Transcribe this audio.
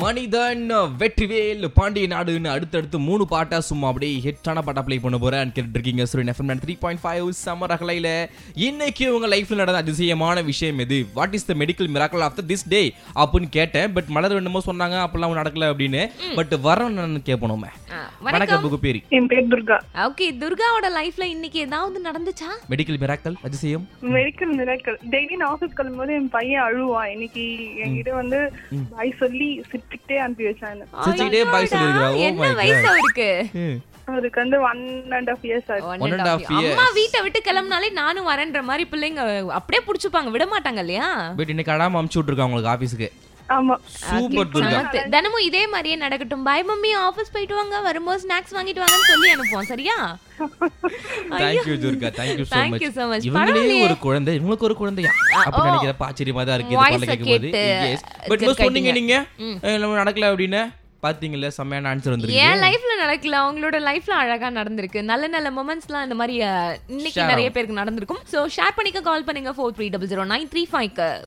மனிதன் வெற்றிவேல் பாண்டிய நாடுன்னு அடுத்தடுத்து மூணு பாட்டா சும்மா அப்படியே ஹிட்டான பாட்டா ப்ளே பண்ண போறேன் கேட்டு இருக்கீங்க Suryan FM three point five summer அகலையில இன்னைக்கு உங்க லைஃப்ல நடந்த அதிசயமான விஷயம் எது what is the medical miracle of this day அப்படின்னு கேட்டேன் பட் மலர் என்னமோ சொன்னாங்க அப்பெல்லாம் நடக்கல அப்படின்னு பட் வரணும்னு கேட்போமே ஆ, வணக்கம் புகு பேரி என் பேர் துர்கா ஓகே துர்காவோட லைஃப்ல இன்னைக்கு ஏதாவது நடந்துச்சா மெடிக்கல் மிராக்கல் அதிசயம் மெடிக்கல் மிராக்கல் டெய்லி நான் ஆஃபீஸ் கிளம்பும்போது என் பையன் அழுவான் இன்னைக்கு என்கிட்ட வந்து பாய் சொல்லி சிரிச்சுக்கிட்டே அனுப்பி வச்சாங்க சிரிச்சுக்கிட்டே bye சொல்லியிருக்கிறா. Oh என்ன my வயசு God. அவருக்கு அதுக்கு வந்து ஒன் அண்ட் ஆஃப் இயர்ஸ் ஆச்சு One One and and half half year. years. அம்மா வீட்டை விட்டு கிளம்புனாலே நானும் வரேன்ற மாதிரி பிள்ளைங்க அப்படியே புடிச்சுப்பாங்க விட மாட்டாங்க இல்லையா பட் இன்னைக்கு அடாம அமுச்சு விட்டுருக்காங்க உங்களுக்கு ஆபீஸுக்கு ஆமா சூப்பர் துர்கா சமத்து. தினமும் இதே மாதிரியே நடக்கட்டும் பாய் மம்மி ஆபீஸ் போயிட்டு வாங்க வரும்போது ஸ்நாக்ஸ் வாங்கிட்டு வாங்கன்னு சொல்லி அனுப்புவோம் சரியா thank you Durga thank you so Thank much you so much. இவங்களே பரவாயில்லையே. ஒரு குழந்தை இவங்களுக்கு ஒரு குழந்தையா அப்ப ஓ. நினைக்கிறப்ப ஆச்சரியமா தான் இருக்கு இது Voice பாடல அ கேட்கும்போது கேட்டு பட் கேட்டீங்க. சொன்னீங்க நீங்க அஹ் நம்ம நடக்கல அப்படின்னு பாத்தீங்கல்ல செம்மையான ஆன்சர் வந்துருக்கு என் லைஃப்ல நடக்கல அவங்களோட லைஃப்ல அழகா நடந்திருக்கு நல்ல நல்ல மொமெண்ட்ஸ்லாம் இந்த மாதிரி அஹ், இன்னைக்கு Share நிறைய பேருக்கு நடந்திருக்கும் சோ ஷேர் பண்ணிக்க கால் பண்ணுங்க four three double zero nine three ஃபைவ்க்கு